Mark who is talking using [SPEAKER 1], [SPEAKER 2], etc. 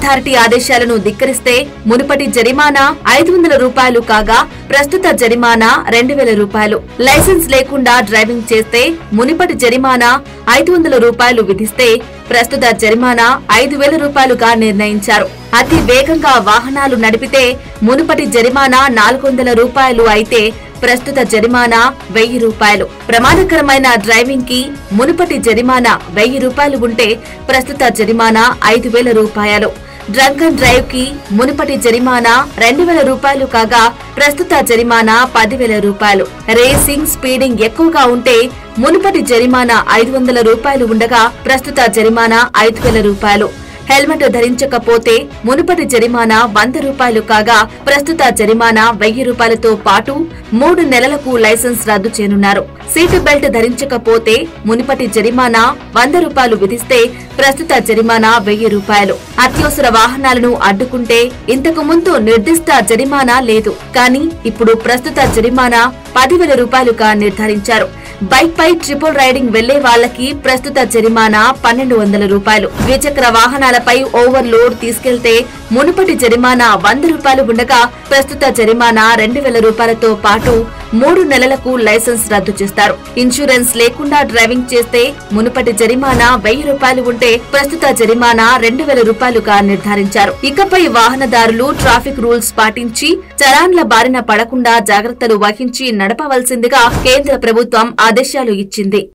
[SPEAKER 1] authority ఆదేశాలను ధిక్కరిస్తే మునుపటి జరిమానా ఐదు వందల రూపాయలు కాగా ప్రస్తుత జరిమానా రెండు వేల రూపాయలు లైసెన్స్ లేకుండా డ్రైవింగ్ చేస్తే మునుపటి జరిమానా ఐదు వందల రూపాయలు విధిస్తే ప్రస్తుత జరిమానా ఐదు వేల రూపాయలుగా నిర్ణయించారు అతి వేగంగా వాహనాలు నడిపితే మునుపటి జరిమానా నాలుగు వందల రూపాయలు అయితే ప్రస్తుత జరిమానా వెయ్యి రూపాయలు ప్రమాదకరమైన డ్రైవింగ్ కి మునుపటి జరిమానా వెయ్యి రూపాయలు ఉంటే ప్రస్తుత జరిమానా ఐదు వేల రూపాయలు డ్రంక్ అండ్ డ్రైవ్ కి మునుపటి జరిమానా రెండు వేల రూపాయలు కాగా ప్రస్తుత జరిమానా పదివేల రూపాయలు రేసింగ్ స్పీడింగ్ ఎక్కువగా ఉంటే మునుపటి జరిమానా ఐదు వందల రూపాయలు ఉండగా ప్రస్తుత జరిమానా ఐదు వేల రూపాయలు హెల్మెట్ ధరించకపోతే మునుపటి జరిమానా వంద రూపాయలు కాగా ప్రస్తుత జరిమానా వెయ్యి రూపాయలతో పాటు మూడు నెలలకు లైసెన్స్ రద్దు చేయనున్నారు సీటు బెల్ట్ ధరించకపోతే మునుపటి జరిమానా వంద రూపాయలు విధిస్తే ప్రస్తుత జరిమానా వెయ్యి రూపాయలు అత్యవసర వాహనాలను అడ్డుకుంటే ఇంతకు ముందు నిర్దిష్ట జరిమానా లేదు కానీ ఇప్పుడు ప్రస్తుత జరిమానా పదివేల రూపాయలుగా నిర్ధారించారు బైక్ పై ట్రిపుల్ రైడింగ్ వెళ్లే వాళ్ళకి ప్రస్తుత జరిమానా పన్నెండు వందల రూపాయలు ద్విచక్ర వాహనాలపై ఓవర్ లోడ్ తీసుకెళ్తే మునుపటి జరిమానా వంద రూపాయలు ఉండగా ప్రస్తుత జరిమానా రెండు వేల రూపాయలతో పాటు మూడు నెలలకు లైసెన్స్ రద్దు చేస్తారు ఇన్సూరెన్స్ లేకుండా డ్రైవింగ్ చేస్తే మునుపటి జరిమానా వెయ్యి రూపాయలు ఉంటే ప్రస్తుత జరిమానా రెండు వేల రూపాయలుగా నిర్ధారించారు ఇకపై వాహనదారులు ట్రాఫిక్ రూల్స్ పాటించి చలాన్ల బారిన పడకుండా జాగ్రత్తలు వహించి నడపవలసిందిగా కేంద్ర ప్రభుత్వం ఆదేశాలు ఇచ్చింది